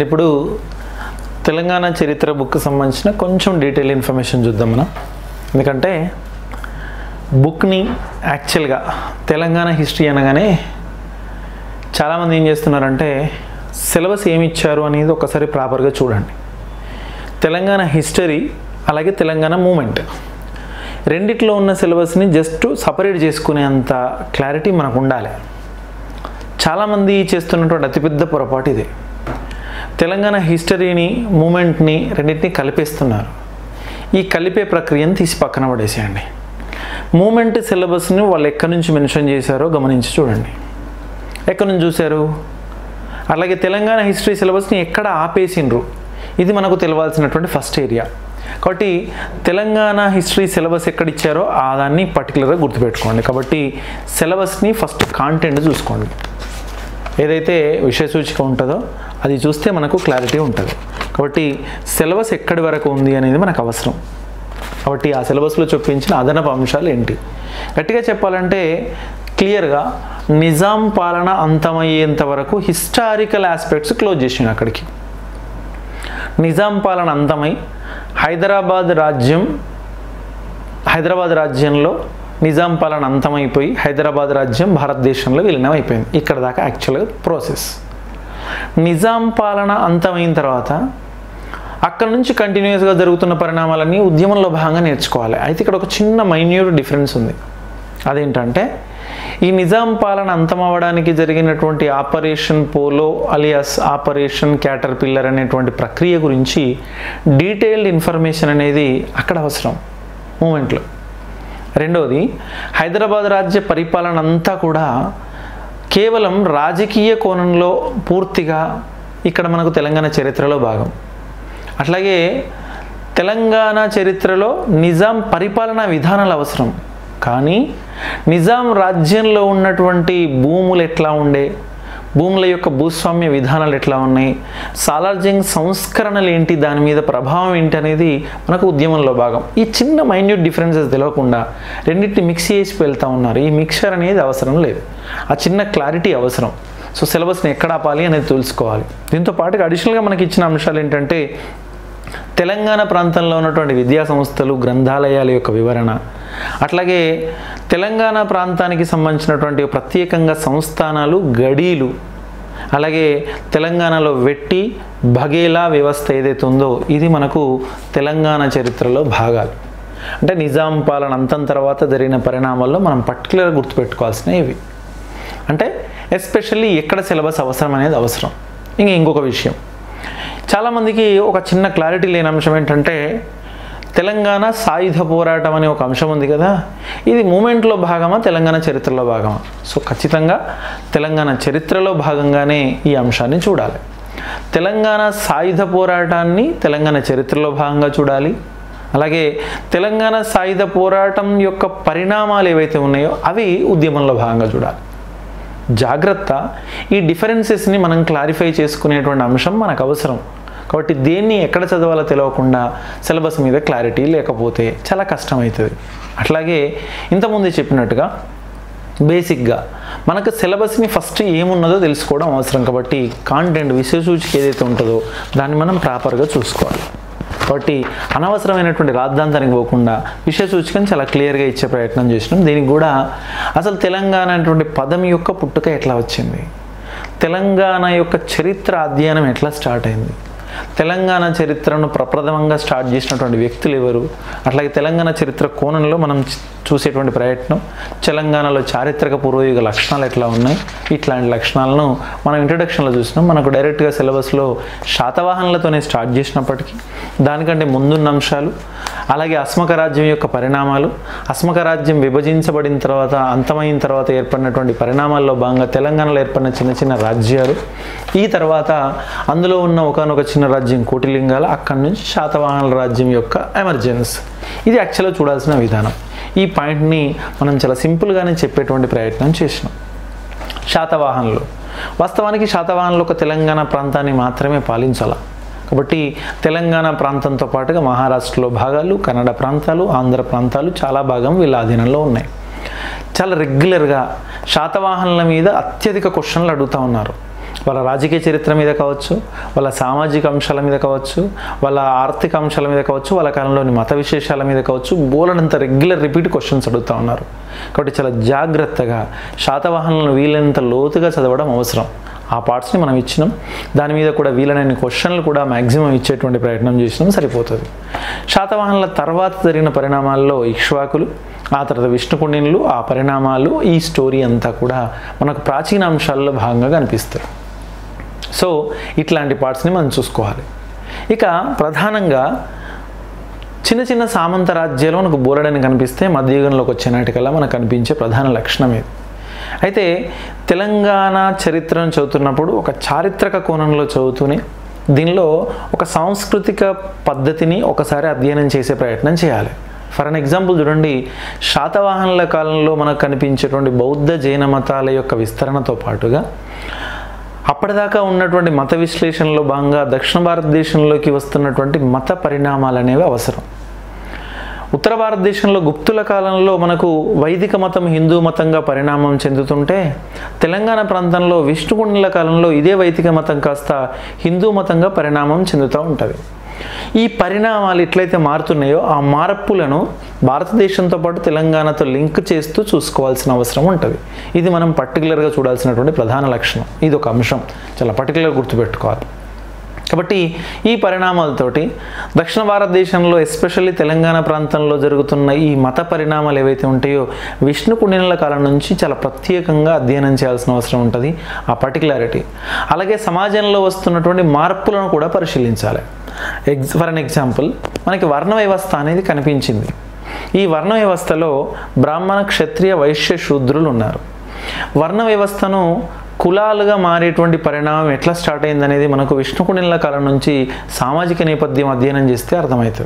ఇప్పుడు తెలంగాణ చరిత్ర బుక్ సంబంధించిన కొంచెం డీటెయిల్ ఇన్ఫర్మేషన్ చూద్దాం మనం ఎందుకంటే బుక్ని యాక్చువల్గా తెలంగాణ హిస్టరీ అనగానే చాలామంది ఏం చేస్తున్నారంటే సిలబస్ ఏమి ఇచ్చారు అనేది ఒకసారి ప్రాపర్గా చూడండి తెలంగాణ హిస్టరీ అలాగే తెలంగాణ మూమెంట్ రెండిట్లో ఉన్న సిలబస్ని జస్ట్ సపరేట్ చేసుకునేంత క్లారిటీ మనకు ఉండాలి చాలామంది చేస్తున్నటువంటి అతిపెద్ద పొరపాటు ఇది తెలంగాణ హిస్టరీని మూమెంట్ని రెండింటిని కలిపేస్తున్నారు ఈ కలిపే ప్రక్రియను తీసి పక్కన పడేసేయండి మూమెంట్ సిలబస్ని వాళ్ళు ఎక్కడి నుంచి మెన్షన్ చేశారో గమనించి చూడండి ఎక్కడి నుంచి చూశారు అలాగే తెలంగాణ హిస్టరీ సిలబస్ని ఎక్కడ ఆపేసిండ్రు ఇది మనకు తెలవాల్సినటువంటి ఫస్ట్ ఏరియా కాబట్టి తెలంగాణ హిస్టరీ సిలబస్ ఎక్కడ ఇచ్చారో ఆ దాన్ని పర్టికులర్గా గుర్తుపెట్టుకోండి కాబట్టి సిలబస్ని ఫస్ట్ కాంటెంట్ చూసుకోండి ఏదైతే విషయ సూచిక ఉంటుందో అది చూస్తే మనకు క్లారిటీ ఉంటుంది కాబట్టి సిలబస్ ఎక్కడి వరకు ఉంది అనేది మనకు అవసరం కాబట్టి ఆ సిలబస్లో చూపించిన అదనపు అంశాలు ఏంటి గట్టిగా చెప్పాలంటే క్లియర్గా నిజాం పాలన అంతమయ్యేంత వరకు హిస్టారికల్ ఆస్పెక్ట్స్ క్లోజ్ చేసిండు అక్కడికి నిజాం పాలన అంతమై హైదరాబాద్ రాజ్యం హైదరాబాద్ రాజ్యంలో నిజాం పాలన అంతమైపోయి హైదరాబాద్ రాజ్యం భారతదేశంలో విలీనం అయిపోయింది ఇక్కడ దాకా యాక్చువల్గా ప్రాసెస్ నిజాం పాలన అంతమైన తర్వాత అక్కడ నుంచి కంటిన్యూస్గా జరుగుతున్న పరిణామాలన్నీ ఉద్యమంలో భాగంగా నేర్చుకోవాలి అయితే ఇక్కడ ఒక చిన్న మైన్యూట్ డిఫరెన్స్ ఉంది అదేంటంటే ఈ నిజాం పాలన అంతమవ్వడానికి జరిగినటువంటి operation polo alias operation caterpillar అనేటువంటి ప్రక్రియ గురించి డీటెయిల్డ్ ఇన్ఫర్మేషన్ అనేది అక్కడ అవసరం మూమెంట్లో రెండవది హైదరాబాద్ రాజ్య పరిపాలన అంతా కూడా కేవలం రాజకీయ కోణంలో పూర్తిగా ఇక్కడ మనకు తెలంగాణ చరిత్రలో భాగం అట్లాగే తెలంగాణ చరిత్రలో నిజాం పరిపాలనా విధానాలు అవసరం కానీ నిజాం రాజ్యంలో ఉన్నటువంటి భూములు ఎట్లా ఉండే భూముల యొక్క భూస్వామ్య విధానాలు ఎట్లా ఉన్నాయి సాలార్జింగ్ సంస్కరణలు ఏంటి దాని మీద ప్రభావం ఏంటి అనేది మనకు ఉద్యమంలో భాగం ఈ చిన్న మైన్యూట్ డిఫరెన్సెస్ తెలియకుండా రెండింటిని మిక్స్ చేసి వెళ్తూ ఉన్నారు ఈ మిక్చర్ అనేది అవసరం లేదు ఆ చిన్న క్లారిటీ అవసరం సో సిలబస్ని ఎక్కడ ఆపాలి అనేది తెలుసుకోవాలి దీంతో పాటుగా అడిషనల్గా మనకి ఇచ్చిన అంశాలు ఏంటంటే తెలంగాణ ప్రాంతంలో ఉన్నటువంటి విద్యా సంస్థలు గ్రంథాలయాల యొక్క వివరణ అట్లాగే తెలంగాణ ప్రాంతానికి సంబంధించినటువంటి ప్రత్యేకంగా సంస్థానాలు గడీలు అలాగే తెలంగాణలో వెట్టి భగేలా వ్యవస్థ ఏదైతే ఉందో ఇది మనకు తెలంగాణ చరిత్రలో భాగాలు అంటే నిజాం పాలన అంతం తర్వాత జరిగిన పరిణామాల్లో మనం పర్టికులర్గా గుర్తుపెట్టుకోవాల్సినవి ఇవి అంటే ఎస్పెషల్లీ ఎక్కడ సిలబస్ అవసరం అనేది అవసరం ఇంకా ఇంకొక విషయం చాలామందికి ఒక చిన్న క్లారిటీ లేని అంశం ఏంటంటే తెలంగాణ సాయుధ పోరాటం అనే ఒక అంశం ఉంది కదా ఇది మూమెంట్లో భాగమా తెలంగాణ చరిత్రలో భాగమా సో ఖచ్చితంగా తెలంగాణ చరిత్రలో భాగంగానే ఈ అంశాన్ని చూడాలి తెలంగాణ సాయుధ పోరాటాన్ని తెలంగాణ చరిత్రలో భాగంగా చూడాలి అలాగే తెలంగాణ సాయుధ పోరాటం యొక్క పరిణామాలు ఏవైతే ఉన్నాయో అవి ఉద్యమంలో భాగంగా చూడాలి జాగ్రత్త ఈ డిఫరెన్సెస్ని మనం క్లారిఫై చేసుకునేటువంటి అంశం మనకు అవసరం కాబట్టి దేన్ని ఎక్కడ చదవాలో తెలియకుండా సిలబస్ మీద క్లారిటీ లేకపోతే చాలా కష్టమవుతుంది అట్లాగే ఇంతకుముందే చెప్పినట్టుగా బేసిక్గా మనకు సిలబస్ని ఫస్ట్ ఏమున్నదో తెలుసుకోవడం అవసరం కాబట్టి కాంటెంట్ విషయ సూచిక ఏదైతే ఉంటుందో దాన్ని మనం ప్రాపర్గా చూసుకోవాలి కాబట్టి అనవసరమైనటువంటి రాద్ధాంతానికి పోకుండా విషయ సూచికను చాలా క్లియర్గా ఇచ్చే ప్రయత్నం చేసినాం దీనికి కూడా అసలు తెలంగాణ అనేటువంటి పదం యొక్క పుట్టుక ఎట్లా వచ్చింది తెలంగాణ యొక్క చరిత్ర అధ్యయనం ఎట్లా స్టార్ట్ అయింది తెలంగాణ చరిత్రను ప్రప్రథమంగా స్టార్ట్ చేసినటువంటి వ్యక్తులు ఎవరు అట్లాగే తెలంగాణ చరిత్ర కోణంలో మనం చ- చూసేటువంటి ప్రయత్నం తెలంగాణలో చారిత్రక పూర్వయుగ లక్షణాలు ఎట్లా ఉన్నాయి ఇట్లాంటి లక్షణాలను మనం ఇంట్రడక్షన్లో చూసినాం మనకు డైరెక్ట్గా సిలబస్లో శాతవాహనులతోనే స్టార్ట్ చేసినప్పటికీ దానికంటే ముందున్న అంశాలు అలాగే అస్మక రాజ్యం యొక్క పరిణామాలు అస్మక రాజ్యం విభజించబడిన తర్వాత అంతమైన తర్వాత ఏర్పడినటువంటి పరిణామాల్లో భాగంగా తెలంగాణలో ఏర్పడిన చిన్న చిన్న రాజ్యాలు ఈ తర్వాత అందులో ఉన్న ఒకనొక చిన్న రాజ్యం కోటిలింగాల అక్కడి నుంచి శాతవాహనుల రాజ్యం యొక్క ఎమర్జెన్స్ ఇది యాక్చువల్గా చూడాల్సిన విధానం ఈ పాయింట్ని మనం చాలా సింపుల్గానే చెప్పేటువంటి ప్రయత్నం చేసినాం శాతవాహనులు వాస్తవానికి శాతవాహనులు ఒక తెలంగాణ ప్రాంతాన్ని మాత్రమే పాలించాల కాబట్టి తెలంగాణ ప్రాంతంతో పాటుగా మహారాష్ట్రలో భాగాలు కన్నడ ప్రాంతాలు ఆంధ్ర ప్రాంతాలు చాలా భాగం వీళ్ళ ఆధీనంలో ఉన్నాయి చాలా రెగ్యులర్గా శాతవాహనుల మీద అత్యధిక క్వశ్చన్లు అడుగుతూ ఉన్నారు వాళ్ళ రాజకీయ చరిత్ర మీద కావచ్చు వాళ్ళ సామాజిక అంశాల మీద కావచ్చు వాళ్ళ ఆర్థిక అంశాల మీద కావచ్చు వాళ్ళ కాలంలోని మత విశేషాల మీద కావచ్చు బోలనంత రెగ్యులర్ రిపీట్ క్వశ్చన్స్ అడుగుతూ ఉన్నారు కాబట్టి చాలా జాగ్రత్తగా శాతవాహనులను వీలైనంత లోతుగా చదవడం అవసరం ఆ పార్ట్స్ని మనం ఇచ్చినాం దాని మీద కూడా వీలైన క్వశ్చన్లు కూడా మ్యాక్సిమం ఇచ్చేటువంటి ప్రయత్నం చేసినాం సరిపోతుంది శాతవాహనుల తర్వాత జరిగిన పరిణామాల్లో ఇక్ష్వాకులు ఆ తర్వాత విష్ణుకుండినులు ఆ పరిణామాలు ఈ స్టోరీ అంతా కూడా మనకు ప్రాచీన అంశాల్లో భాగంగా కనిపిస్తాయి సో ఇట్లాంటి పార్ట్స్ని మనం చూసుకోవాలి ఇక ప్రధానంగా చిన్న చిన్న సామంత రాజ్యాలు మనకు బోలెడని కనిపిస్తే మధ్యయుగంలోకి వచ్చే నాటికల్లా మనకు కనిపించే ప్రధాన లక్షణం ఇది అయితే తెలంగాణ చరిత్రను చదువుతున్నప్పుడు ఒక చారిత్రక కోణంలో చదువుతూనే దీనిలో ఒక సాంస్కృతిక పద్ధతిని ఒకసారి అధ్యయనం చేసే ప్రయత్నం చేయాలి ఫర్ అన్ ఎగ్జాంపుల్ చూడండి శాతవాహనుల కాలంలో మనకు కనిపించేటువంటి బౌద్ధ జైన మతాల యొక్క విస్తరణతో పాటుగా అప్పటిదాకా ఉన్నటువంటి మత విశ్లేషణలో భాగంగా దక్షిణ భారతదేశంలోకి వస్తున్నటువంటి మత పరిణామాలు అనేవి అవసరం ఉత్తర భారతదేశంలో గుప్తుల కాలంలో మనకు వైదిక మతం హిందూ మతంగా పరిణామం చెందుతుంటే తెలంగాణ ప్రాంతంలో విష్ణుకుండుల కాలంలో ఇదే వైదిక మతం కాస్త హిందూ మతంగా పరిణామం చెందుతూ ఉంటుంది ఈ పరిణామాలు ఎట్లయితే మారుతున్నాయో ఆ మార్పులను భారతదేశంతో పాటు తెలంగాణతో లింక్ చేస్తూ చూసుకోవాల్సిన అవసరం ఉంటుంది ఇది మనం పర్టికులర్గా చూడాల్సినటువంటి ప్రధాన లక్షణం ఇది ఒక అంశం చాలా పర్టికులర్ గుర్తుపెట్టుకోవాలి కాబట్టి ఈ పరిణామాలతోటి దక్షిణ భారతదేశంలో ఎస్పెషల్లీ తెలంగాణ ప్రాంతంలో జరుగుతున్న ఈ మత పరిణామాలు ఏవైతే ఉంటాయో విష్ణు పుణ్యుల కాలం నుంచి చాలా ప్రత్యేకంగా అధ్యయనం చేయాల్సిన అవసరం ఉంటుంది ఆ పర్టికులారిటీ అలాగే సమాజంలో వస్తున్నటువంటి మార్పులను కూడా పరిశీలించాలి ఎగ్జ్ ఫర్ అన్ ఎగ్జాంపుల్ మనకి వర్ణ వ్యవస్థ అనేది కనిపించింది ఈ వర్ణ వ్యవస్థలో బ్రాహ్మణ క్షత్రియ వైశ్య శూద్రులు ఉన్నారు వర్ణ వ్యవస్థను కులాలుగా మారేటువంటి పరిణామం ఎట్లా స్టార్ట్ అయిందనేది మనకు విష్ణుకుండిల కాలం నుంచి సామాజిక నేపథ్యం అధ్యయనం చేస్తే అర్థమవుతుంది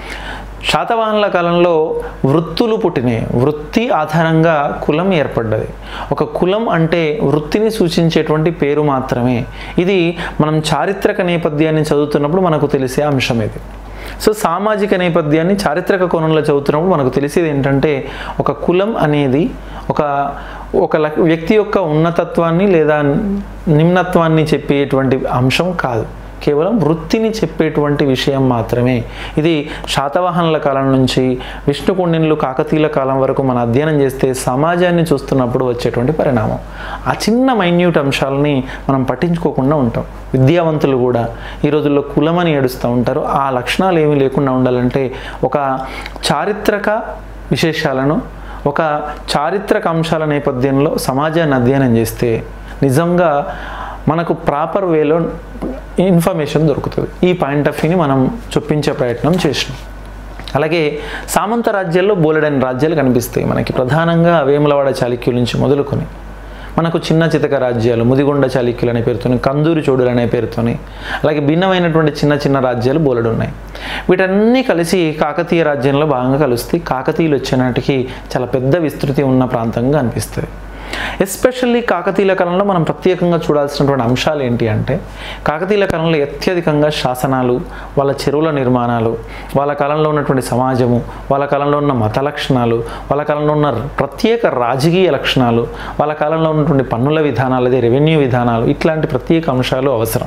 శాతవాహనుల కాలంలో వృత్తులు పుట్టినాయి వృత్తి ఆధారంగా కులం ఏర్పడ్డది ఒక కులం అంటే వృత్తిని సూచించేటువంటి పేరు మాత్రమే ఇది మనం చారిత్రక నేపథ్యాన్ని చదువుతున్నప్పుడు మనకు తెలిసే అంశం ఇది సో సామాజిక నేపథ్యాన్ని చారిత్రక కోణంలో చదువుతున్నప్పుడు మనకు తెలిసేది ఏంటంటే ఒక కులం అనేది ఒక ఒక లక్- వ్యక్తి యొక్క ఉన్నతత్వాన్ని లేదా నిమ్నత్వాన్ని చెప్పేటువంటి అంశం కాదు కేవలం వృత్తిని చెప్పేటువంటి విషయం మాత్రమే ఇది శాతవాహనుల కాలం నుంచి విష్ణుకుండినులు కాకతీయుల కాలం వరకు మనం అధ్యయనం చేస్తే సమాజాన్ని చూస్తున్నప్పుడు వచ్చేటువంటి పరిణామం ఆ చిన్న మైన్యూట్ అంశాలని మనం పట్టించుకోకుండా ఉంటాం విద్యావంతులు కూడా ఈ రోజుల్లో కులమని ఏడుస్తూ ఉంటారు ఆ లక్షణాలు ఏమీ లేకుండా ఉండాలంటే ఒక చారిత్రక విశేషాలను ఒక చారిత్రక అంశాల నేపథ్యంలో సమాజాన్ని అధ్యయనం చేస్తే నిజంగా మనకు ప్రాపర్ వేలో ఇన్ఫర్మేషన్ దొరుకుతుంది ఈ పాయింట్ ఆఫ్ వ్యూని మనం చొప్పించే ప్రయత్నం చేసినాం అలాగే సామంత రాజ్యాల్లో బోలెడని రాజ్యాలు కనిపిస్తాయి మనకి ప్రధానంగా వేములవాడ చాళుక్యుల నుంచి మొదలుకొని మనకు చిన్న చితక రాజ్యాలు ముదిగొండ చాళుక్యులు అనే పేరుతోని కందూరి చోడులు అనే పేరుతోని అలాగే భిన్నమైనటువంటి చిన్న చిన్న రాజ్యాలు బోలెడు ఉన్నాయి వీటన్నీ కలిసి కాకతీయ రాజ్యంలో భాగంగా కలుస్తాయి కాకతీయులు వచ్చే నాటికి చాలా పెద్ద విస్తృతి ఉన్న ప్రాంతంగా అనిపిస్తుంది ఎస్పెషల్లీ కాకతీయుల కాలంలో మనం ప్రత్యేకంగా చూడాల్సినటువంటి అంశాలు ఏంటి అంటే కాకతీయుల కాలంలో అత్యధికంగా శాసనాలు వాళ్ళ చెరువుల నిర్మాణాలు వాళ్ళ కాలంలో ఉన్నటువంటి సమాజము వాళ్ళ కాలంలో ఉన్న మత లక్షణాలు వాళ్ళ కాలంలో ఉన్న ప్రత్యేక రాజకీయ లక్షణాలు వాళ్ళ కాలంలో ఉన్నటువంటి పన్నుల విధానాలు అదే రెవెన్యూ విధానాలు ఇట్లాంటి ప్రత్యేక అంశాలు అవసరం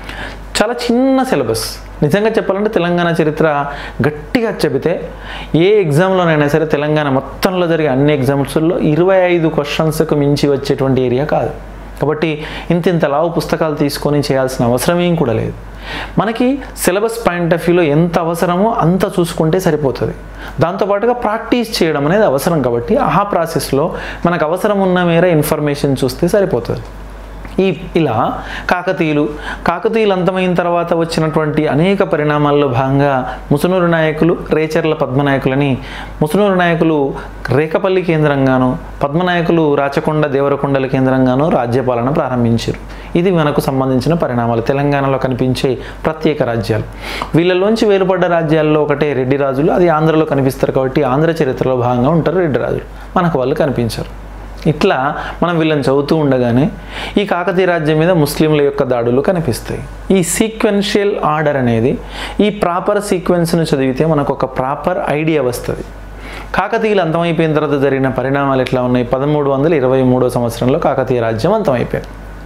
చాలా చిన్న సిలబస్ నిజంగా చెప్పాలంటే తెలంగాణ చరిత్ర గట్టిగా చెబితే ఏ ఎగ్జామ్లోనైనా సరే తెలంగాణ మొత్తంలో జరిగే అన్ని ఎగ్జామ్స్లో ఇరవై ఐదు క్వశ్చన్స్కు మించి వచ్చేటువంటి ఏరియా కాదు కాబట్టి ఇంత ఇంత లావు పుస్తకాలు తీసుకొని చేయాల్సిన అవసరం ఏం కూడా లేదు మనకి సిలబస్ పాయింట్ ఆఫ్ వ్యూలో ఎంత అవసరమో అంత చూసుకుంటే సరిపోతుంది దాంతోపాటుగా ప్రాక్టీస్ చేయడం అనేది అవసరం కాబట్టి ఆ ప్రాసెస్లో మనకు అవసరం ఉన్న మేర ఇన్ఫర్మేషన్ చూస్తే సరిపోతుంది ఈ ఇలా కాకతీయులు కాకతీయులు అంతమైన తర్వాత వచ్చినటువంటి అనేక పరిణామాల్లో భాగంగా ముసునూరు నాయకులు రేచర్ల పద్మనాయకులని ముసునూరు నాయకులు రేకపల్లి కేంద్రంగాను పద్మనాయకులు రాచకొండ దేవరకొండల కేంద్రంగాను రాజ్యపాలన ప్రారంభించారు ఇది మనకు సంబంధించిన పరిణామాలు తెలంగాణలో కనిపించే ప్రత్యేక రాజ్యాలు వీళ్ళలోంచి వేరుపడ్డ రాజ్యాల్లో ఒకటే రెడ్డి రాజులు అది ఆంధ్రలో కనిపిస్తారు కాబట్టి ఆంధ్ర చరిత్రలో భాగంగా ఉంటారు రెడ్డి రాజులు మనకు వాళ్ళు కనిపించరు ఇట్లా మనం వీళ్ళని చదువుతూ ఉండగానే ఈ కాకతీయ రాజ్యం మీద ముస్లింల యొక్క దాడులు కనిపిస్తాయి ఈ సీక్వెన్షియల్ ఆర్డర్ అనేది ఈ ప్రాపర్ సీక్వెన్స్ను చదివితే మనకు ఒక ప్రాపర్ ఐడియా వస్తుంది కాకతీయులు అంతమైపోయిన తర్వాత జరిగిన పరిణామాలు ఎట్లా ఉన్నాయి పదమూడు వందల ఇరవై మూడో సంవత్సరంలో కాకతీయ రాజ్యం అంతమైపోయింది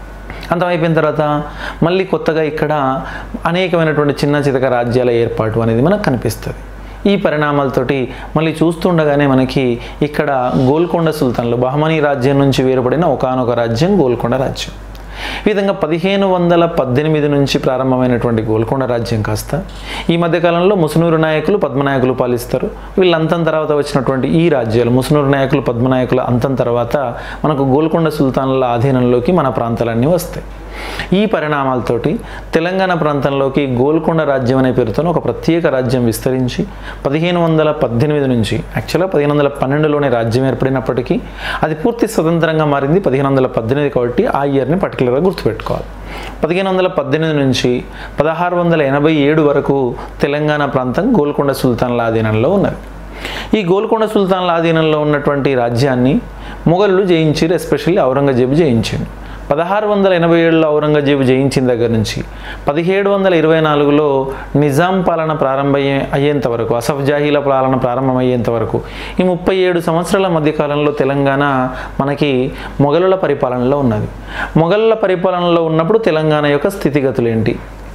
అంతమైపోయిన తర్వాత మళ్ళీ కొత్తగా ఇక్కడ అనేకమైనటువంటి చిన్న చితక రాజ్యాల ఏర్పాటు అనేది మనకు కనిపిస్తుంది ఈ పరిణామాలతోటి మళ్ళీ చూస్తుండగానే మనకి ఇక్కడ గోల్కొండ సుల్తాన్లు బహమనీ రాజ్యం నుంచి వేరుపడిన ఒకానొక రాజ్యం గోల్కొండ రాజ్యం ఈ విధంగా పదిహేను వందల పద్దెనిమిది నుంచి ప్రారంభమైనటువంటి గోల్కొండ రాజ్యం కాస్త ఈ మధ్యకాలంలో ముసునూరు నాయకులు పద్మనాయకులు పాలిస్తారు వీళ్ళంతం తర్వాత వచ్చినటువంటి ఈ రాజ్యాలు ముసునూరు నాయకులు పద్మనాయకుల అంతం తర్వాత మనకు గోల్కొండ సుల్తాన్ల ఆధీనంలోకి మన ప్రాంతాలన్నీ వస్తాయి ఈ పరిణామాలతోటి తెలంగాణ ప్రాంతంలోకి గోల్కొండ రాజ్యం అనే పేరుతో ఒక ప్రత్యేక రాజ్యం విస్తరించి పదిహేను వందల పద్దెనిమిది నుంచి యాక్చువల్గా పదిహేను వందల పన్నెండులోనే రాజ్యం ఏర్పడినప్పటికీ అది పూర్తి స్వతంత్రంగా మారింది పదిహేను వందల పద్దెనిమిది కాబట్టి ఆ ఇయర్ని పర్టికులర్గా గుర్తుపెట్టుకోవాలి పదిహేను వందల పద్దెనిమిది నుంచి పదహారు వందల ఎనభై ఏడు వరకు తెలంగాణ ప్రాంతం గోల్కొండ సుల్తాన్ల ఆధీనంలో ఉన్నది ఈ గోల్కొండ సుల్తాన్ల ఆధీనంలో ఉన్నటువంటి రాజ్యాన్ని మొఘలులు జయించారు ఎస్పెషల్లీ ఔరంగజేబు జయించిండు పదహారు వందల ఎనభై ఏడులో ఔరంగజేబు జయించిన దగ్గర నుంచి పదిహేడు వందల ఇరవై నాలుగులో నిజాం పాలన ప్రారంభమయ్యే అయ్యేంత వరకు అసఫ్ జాహీల పాలన ప్రారంభమయ్యేంత వరకు ఈ ముప్పై ఏడు సంవత్సరాల మధ్యకాలంలో తెలంగాణ మనకి మొఘలుల పరిపాలనలో ఉన్నది మొఘలుల పరిపాలనలో ఉన్నప్పుడు తెలంగాణ యొక్క స్థితిగతులు ఏంటి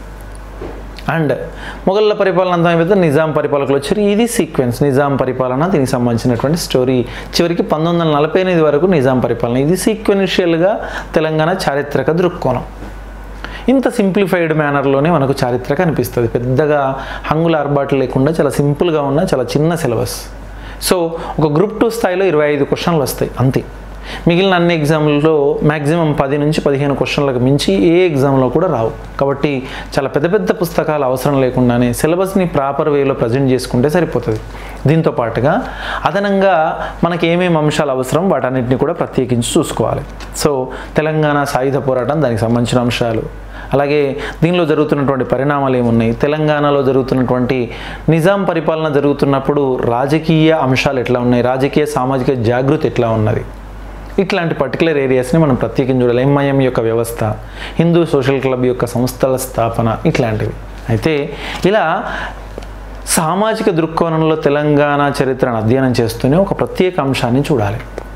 అండ్ మొఘళ్ళ పరిపాలన అంతా అయిపోతే నిజాం పరిపాలకులు వచ్చారు ఇది సీక్వెన్స్ నిజాం పరిపాలన దీనికి సంబంధించినటువంటి స్టోరీ చివరికి పంతొమ్మిది వందల నలభై ఎనిమిది వరకు నిజాం పరిపాలన ఇది సీక్వెన్షియల్గా తెలంగాణ చారిత్రక దృక్కోణం ఇంత సింప్లిఫైడ్ మేనర్లోనే మనకు చారిత్ర కనిపిస్తుంది పెద్దగా హంగుల ఆర్బాట్లు లేకుండా చాలా సింపుల్గా ఉన్న చాలా చిన్న సిలబస్ సో ఒక గ్రూప్ టూ స్థాయిలో ఇరవై ఐదు క్వశ్చన్లు వస్తాయి అంతే మిగిలిన అన్ని ఎగ్జామ్లలో మ్యాక్సిమం పది నుంచి పదిహేను క్వశ్చన్లకు మించి ఏ ఎగ్జామ్లో కూడా రావు కాబట్టి చాలా పెద్ద పెద్ద పుస్తకాలు అవసరం లేకుండానే సిలబస్ని ప్రాపర్ వేలో ప్రజెంట్ చేసుకుంటే సరిపోతుంది దీంతో పాటుగా అదనంగా మనకి ఏమేమి అంశాలు అవసరం వాటన్నిటిని కూడా ప్రత్యేకించి చూసుకోవాలి సో తెలంగాణ సాయుధ పోరాటం దానికి సంబంధించిన అంశాలు అలాగే దీనిలో జరుగుతున్నటువంటి పరిణామాలు ఏమున్నాయి తెలంగాణలో జరుగుతున్నటువంటి నిజాం పరిపాలన జరుగుతున్నప్పుడు రాజకీయ అంశాలు ఎట్లా ఉన్నాయి రాజకీయ సామాజిక జాగృతి ఎట్లా ఉన్నది ఇట్లాంటి పర్టికులర్ ఏరియాస్ని మనం ప్రత్యేకించి చూడాలి ఎంఐఎం యొక్క వ్యవస్థ హిందూ సోషల్ క్లబ్ యొక్క సంస్థల స్థాపన ఇట్లాంటివి అయితే ఇలా సామాజిక దృక్కోణంలో తెలంగాణ చరిత్రను అధ్యయనం చేస్తూనే ఒక ప్రత్యేక అంశాన్ని చూడాలి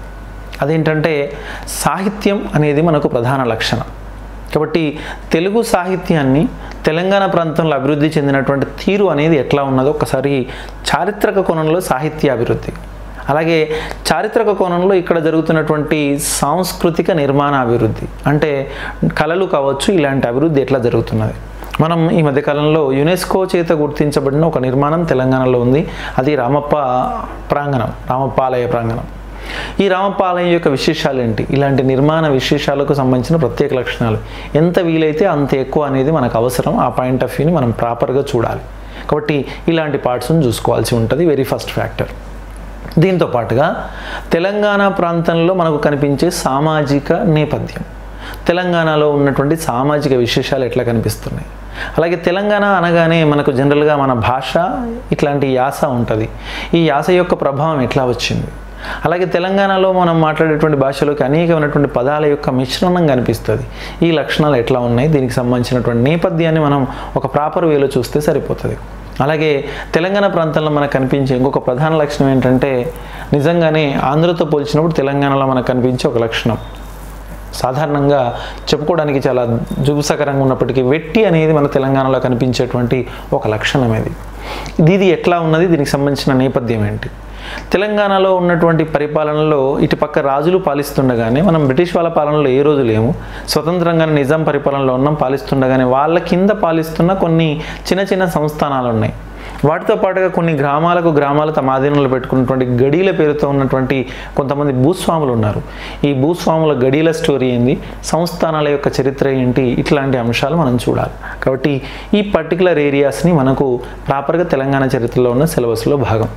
అదేంటంటే సాహిత్యం అనేది మనకు ప్రధాన లక్షణం కాబట్టి తెలుగు సాహిత్యాన్ని తెలంగాణ ప్రాంతంలో అభివృద్ధి చెందినటువంటి తీరు అనేది ఎట్లా ఉన్నదో ఒకసారి చారిత్రక కోణంలో సాహిత్య అభివృద్ధి అలాగే చారిత్రక కోణంలో ఇక్కడ జరుగుతున్నటువంటి సాంస్కృతిక నిర్మాణ అభివృద్ధి అంటే కళలు కావచ్చు ఇలాంటి అభివృద్ధి ఎట్లా జరుగుతున్నది మనం ఈ మధ్యకాలంలో యునెస్కో చేత గుర్తించబడిన ఒక నిర్మాణం తెలంగాణలో ఉంది అది రామప్ప ప్రాంగణం రామప్ప ఆలయ ప్రాంగణం ఈ రామప్ప ఆలయం యొక్క విశేషాలు ఏంటి ఇలాంటి నిర్మాణ విశేషాలకు సంబంధించిన ప్రత్యేక లక్షణాలు ఎంత వీలైతే అంత ఎక్కువ అనేది మనకు అవసరం ఆ పాయింట్ ఆఫ్ వ్యూని మనం ప్రాపర్గా చూడాలి కాబట్టి ఇలాంటి పార్ట్స్ని చూసుకోవాల్సి ఉంటుంది వెరీ ఫస్ట్ ఫ్యాక్టర్ దీంతో పాటుగా తెలంగాణ ప్రాంతంలో మనకు కనిపించే సామాజిక నేపథ్యం తెలంగాణలో ఉన్నటువంటి సామాజిక విశేషాలు ఎట్లా కనిపిస్తున్నాయి అలాగే తెలంగాణ అనగానే మనకు జనరల్గా మన భాష ఇట్లాంటి యాస ఉంటుంది ఈ యాస యొక్క ప్రభావం ఎట్లా వచ్చింది అలాగే తెలంగాణలో మనం మాట్లాడేటువంటి భాషలోకి అనేకమైనటువంటి పదాల యొక్క మిశ్రణం కనిపిస్తుంది ఈ లక్షణాలు ఎట్లా ఉన్నాయి దీనికి సంబంధించినటువంటి నేపథ్యాన్ని మనం ఒక ప్రాపర్ వేలో చూస్తే సరిపోతుంది అలాగే తెలంగాణ ప్రాంతంలో మనకు కనిపించే ఇంకొక ప్రధాన లక్షణం ఏంటంటే నిజంగానే ఆంధ్రతో పోల్చినప్పుడు తెలంగాణలో మనకు కనిపించే ఒక లక్షణం సాధారణంగా చెప్పుకోవడానికి చాలా జుగుసకరంగా ఉన్నప్పటికీ వెట్టి అనేది మన తెలంగాణలో కనిపించేటువంటి ఒక లక్షణం ఇది ఇది ఎట్లా ఉన్నది దీనికి సంబంధించిన నేపథ్యం ఏంటి తెలంగాణలో ఉన్నటువంటి పరిపాలనలో ఇటుపక్క రాజులు పాలిస్తుండగానే మనం బ్రిటిష్ వాళ్ళ పాలనలో ఏ రోజు లేము స్వతంత్రంగానే నిజాం పరిపాలనలో ఉన్నాం పాలిస్తుండగానే వాళ్ళ కింద పాలిస్తున్న కొన్ని చిన్న చిన్న సంస్థానాలు ఉన్నాయి వాటితో పాటుగా కొన్ని గ్రామాలకు గ్రామాలు తమ ఆధీనంలో పెట్టుకున్నటువంటి గడీల పేరుతో ఉన్నటువంటి కొంతమంది భూస్వాములు ఉన్నారు ఈ భూస్వాముల గడీల స్టోరీ ఏంది సంస్థానాల యొక్క చరిత్ర ఏంటి ఇట్లాంటి అంశాలు మనం చూడాలి కాబట్టి ఈ పర్టికులర్ ఏరియాస్ని మనకు ప్రాపర్గా తెలంగాణ చరిత్రలో ఉన్న సిలబస్లో భాగం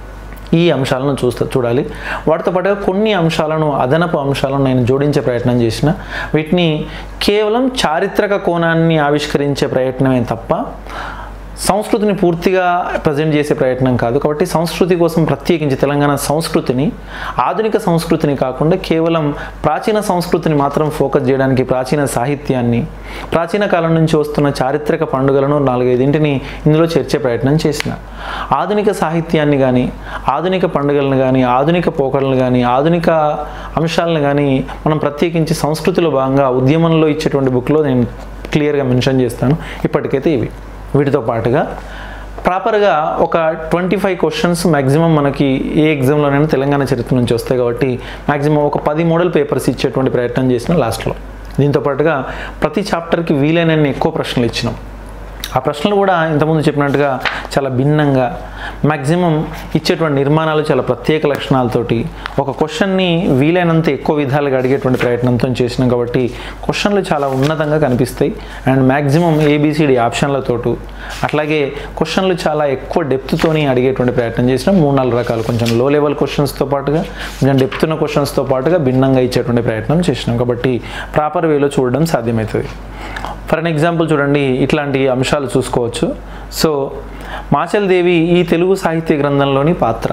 ఈ అంశాలను చూస్తా చూడాలి వాటితో పాటుగా కొన్ని అంశాలను అదనపు అంశాలను నేను జోడించే ప్రయత్నం చేసిన వీటిని కేవలం చారిత్రక కోణాన్ని ఆవిష్కరించే ప్రయత్నమే తప్ప సంస్కృతిని పూర్తిగా ప్రజెంట్ చేసే ప్రయత్నం కాదు కాబట్టి సంస్కృతి కోసం ప్రత్యేకించి తెలంగాణ సంస్కృతిని ఆధునిక సంస్కృతిని కాకుండా కేవలం ప్రాచీన సంస్కృతిని మాత్రం ఫోకస్ చేయడానికి ప్రాచీన సాహిత్యాన్ని ప్రాచీన కాలం నుంచి వస్తున్న చారిత్రక పండుగలను నాలుగైదింటిని ఇందులో చేర్చే ప్రయత్నం చేసిన ఆధునిక సాహిత్యాన్ని కానీ ఆధునిక పండుగలను కానీ ఆధునిక పోకడలను కానీ ఆధునిక అంశాలను కానీ మనం ప్రత్యేకించి సంస్కృతిలో భాగంగా ఉద్యమంలో ఇచ్చేటువంటి బుక్లో నేను క్లియర్గా మెన్షన్ చేస్తాను ఇప్పటికైతే ఇవి వీటితో పాటుగా ప్రాపర్గా ఒక ట్వంటీ ఫైవ్ క్వశ్చన్స్ మ్యాక్సిమం మనకి ఏ ఎగ్జామ్లోనైనా తెలంగాణ చరిత్ర నుంచి వస్తాయి కాబట్టి మ్యాక్సిమం ఒక పది మోడల్ పేపర్స్ ఇచ్చేటువంటి ప్రయత్నం చేసిన లాస్ట్లో దీంతో పాటుగా ప్రతి చాప్టర్కి వీలైనన్ని ఎక్కువ ప్రశ్నలు ఇచ్చినాం ఆ ప్రశ్నలు కూడా ఇంతకుముందు చెప్పినట్టుగా చాలా భిన్నంగా మ్యాక్సిమం ఇచ్చేటువంటి నిర్మాణాలు చాలా ప్రత్యేక లక్షణాలతోటి ఒక క్వశ్చన్ని వీలైనంత ఎక్కువ విధాలుగా అడిగేటువంటి ప్రయత్నంతో చేసినాం కాబట్టి క్వశ్చన్లు చాలా ఉన్నతంగా కనిపిస్తాయి అండ్ మ్యాక్సిమం ఏబిసిడి ఆప్షన్లతోటి అట్లాగే క్వశ్చన్లు చాలా ఎక్కువ డెప్త్తోని అడిగేటువంటి ప్రయత్నం చేసినాం మూడు నాలుగు రకాలు కొంచెం లో లెవెల్ క్వశ్చన్స్తో పాటుగా కొంచెం డెప్త్ ఉన్న క్వశ్చన్స్తో పాటుగా భిన్నంగా ఇచ్చేటువంటి ప్రయత్నం చేసినాం కాబట్టి ప్రాపర్ వేలో చూడడం సాధ్యమవుతుంది ఫర్ అన్ ఎగ్జాంపుల్ చూడండి ఇట్లాంటి అంశాలు చూసుకోవచ్చు సో మాచల్ దేవి ఈ తెలుగు సాహిత్య గ్రంథంలోని పాత్ర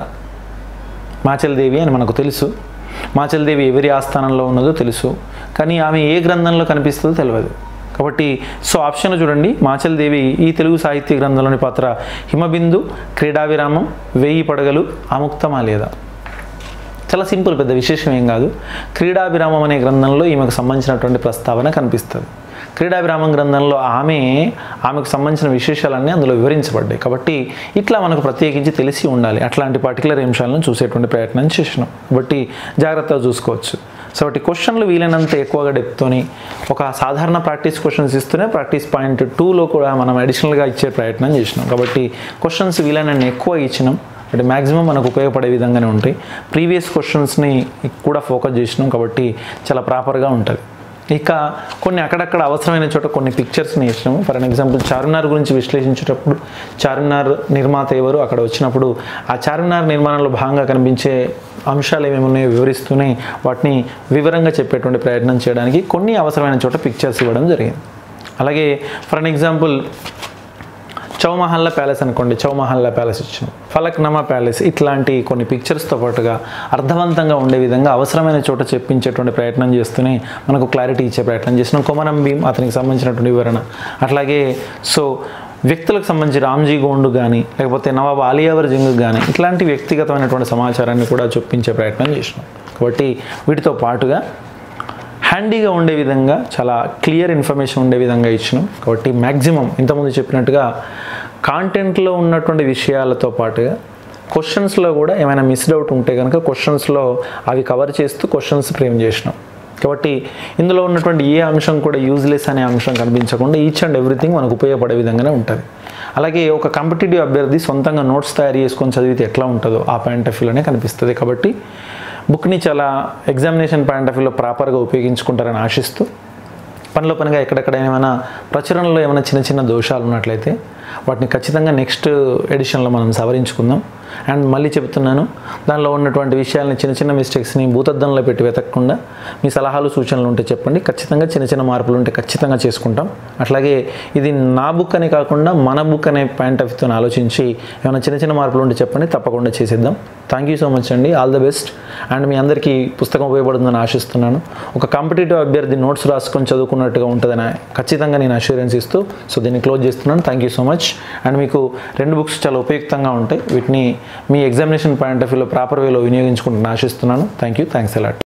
మాచల్ దేవి అని మనకు తెలుసు మాచల్ దేవి ఎవరి ఆస్థానంలో ఉన్నదో తెలుసు కానీ ఆమె ఏ గ్రంథంలో కనిపిస్తుందో తెలియదు కాబట్టి సో ఆప్షన్ చూడండి మాచల్ దేవి ఈ తెలుగు సాహిత్య గ్రంథంలోని పాత్ర హిమబిందు క్రీడా విరామం వెయ్యి పడగలు అముక్తమా లేదా చాలా సింపుల్ పెద్ద విశేషం ఏం కాదు క్రీడా విరామం అనే గ్రంథంలో ఈమెకు సంబంధించినటువంటి ప్రస్తావన కనిపిస్తుంది క్రీడా విరామం గ్రంథంలో ఆమె ఆమెకు సంబంధించిన విశేషాలన్నీ అందులో వివరించబడ్డాయి కాబట్టి ఇట్లా మనకు ప్రత్యేకించి తెలిసి ఉండాలి అట్లాంటి పర్టికులర్ అంశాలను చూసేటువంటి ప్రయత్నం చేసినాం కాబట్టి జాగ్రత్తగా చూసుకోవచ్చు సో వాటి క్వశ్చన్లు వీలైనంత ఎక్కువగా డెప్తోని ఒక సాధారణ ప్రాక్టీస్ క్వశ్చన్స్ ఇస్తూనే ప్రాక్టీస్ పాయింట్ టూలో కూడా మనం అడిషనల్గా ఇచ్చే ప్రయత్నం చేసినాం కాబట్టి క్వశ్చన్స్ వీలైనన్ని ఎక్కువ ఇచ్చినాం అంటే మ్యాక్సిమం మనకు ఉపయోగపడే విధంగానే ఉంటాయి ప్రీవియస్ క్వశ్చన్స్ని కూడా ఫోకస్ చేసినాం కాబట్టి చాలా ప్రాపర్గా ఉంటుంది ఇక కొన్ని అక్కడక్కడ అవసరమైన చోట కొన్ని పిక్చర్స్ని ఇచ్చినాము ఫర్ అన్ ఎగ్జాంపుల్ చార్మినార్ గురించి విశ్లేషించేటప్పుడు చార్మినార్ నిర్మాత ఎవరు అక్కడ వచ్చినప్పుడు ఆ చార్మినార్ నిర్మాణంలో భాగంగా కనిపించే అంశాలు ఏమేమి ఉన్నాయో వివరిస్తూనే వాటిని వివరంగా చెప్పేటువంటి ప్రయత్నం చేయడానికి కొన్ని అవసరమైన చోట పిక్చర్స్ ఇవ్వడం జరిగింది అలాగే for an example Chowmahalla palace అనుకోండి చౌమహల్లా ప్యాలెస్ ఇచ్చిన ఫలక్నమా ప్యాలెస్ ఇట్లాంటి కొన్ని పిక్చర్స్తో పాటుగా అర్థవంతంగా ఉండే విధంగా అవసరమైన చోట చెప్పించేటువంటి ప్రయత్నం చేస్తూనే మనకు క్లారిటీ ఇచ్చే ప్రయత్నం చేసినాం కొమరం భీం అతనికి సంబంధించినటువంటి వివరణ అట్లాగే సో వ్యక్తులకు సంబంధించి రామ్జీ గోండు కానీ లేకపోతే నవాబ్ అలియావర్ జింగ్ కానీ ఇట్లాంటి వ్యక్తిగతమైనటువంటి సమాచారాన్ని కూడా చొప్పించే ప్రయత్నం చేసినాం కాబట్టి వీటితో పాటుగా హ్యాండీగా ఉండే విధంగా చాలా క్లియర్ ఇన్ఫర్మేషన్ ఉండే విధంగా ఇచ్చినాం కాబట్టి మ్యాక్సిమం ఇంతకుముందు చెప్పినట్టుగా కాంటెంట్లో ఉన్నటువంటి విషయాలతో పాటుగా క్వశ్చన్స్లో కూడా ఏమైనా మిస్డ్ అవుట్ ఉంటే కనుక క్వశ్చన్స్లో అవి కవర్ చేస్తూ క్వశ్చన్స్ ఫ్రేమ్ చేసినాం కాబట్టి ఇందులో ఉన్నటువంటి ఏ అంశం కూడా యూజ్లెస్ అనే అంశం కనిపించకుండా ఈచ్ అండ్ ఎవ్రీథింగ్ మనకు ఉపయోగపడే విధంగానే ఉంటుంది అలాగే ఒక కాంపిటేటివ్ అభ్యర్థి సొంతంగా నోట్స్ తయారు చేసుకొని చదివితే ఎట్లా ఉంటుందో ఆ పాయింట్ ఆఫ్ వ్యూలోనే కనిపిస్తుంది కాబట్టి బుక్ని చాలా ఎగ్జామినేషన్ పాయింట్ ఆఫ్ వ్యూలో ప్రాపర్గా ఉపయోగించుకుంటారని ఆశిస్తూ పనిలో పనిగా ఎక్కడెక్కడ ఏమైనా ప్రచురణలో ఏమైనా చిన్న చిన్న దోషాలు ఉన్నట్లయితే వాటిని ఖచ్చితంగా నెక్స్ట్ ఎడిషన్లో మనం సవరించుకుందాం అండ్ మళ్ళీ చెప్తున్నాను దానిలో ఉన్నటువంటి విషయాల్ని చిన్న చిన్న మిస్టేక్స్ని భూతద్దంలో పెట్టి వెతకకుండా మీ సలహాలు సూచనలు ఉంటే చెప్పండి ఖచ్చితంగా చిన్న చిన్న మార్పులు ఉంటే ఖచ్చితంగా చేసుకుంటాం అట్లాగే ఇది నా బుక్ అని కాకుండా మన బుక్ అనే పాయింట్ ఆఫ్ వ్యూతో ఆలోచించి ఏమైనా చిన్న చిన్న మార్పులు ఉంటే చెప్పండి తప్పకుండా చేసేద్దాం థ్యాంక్ యూ సో మచ్ అండి ఆల్ ద బెస్ట్ అండ్ మీ అందరికీ పుస్తకం ఉపయోగపడుతుందని ఆశిస్తున్నాను ఒక కాంపిటేటివ్ అభ్యర్థి నోట్స్ రాసుకొని చదువుకున్నట్టుగా ఉంటుందని ఖచ్చితంగా నేను అష్యూరెన్స్ ఇస్తూ సో దీన్ని క్లోజ్ చేస్తున్నాను thank you so much and మీకు రెండు బుక్స్ చాలా ఉపయుక్తంగా ఉంటాయి వీటిని మీ ఎగ్జామినేషన్ పాయింట్ ఆఫ్ వ్యూలో ప్రాపర్ వేలో వినియోగించుకుంటున్నాను ఆశిస్తున్నాను థ్యాంక్ యూ థ్యాంక్స్ అలాట్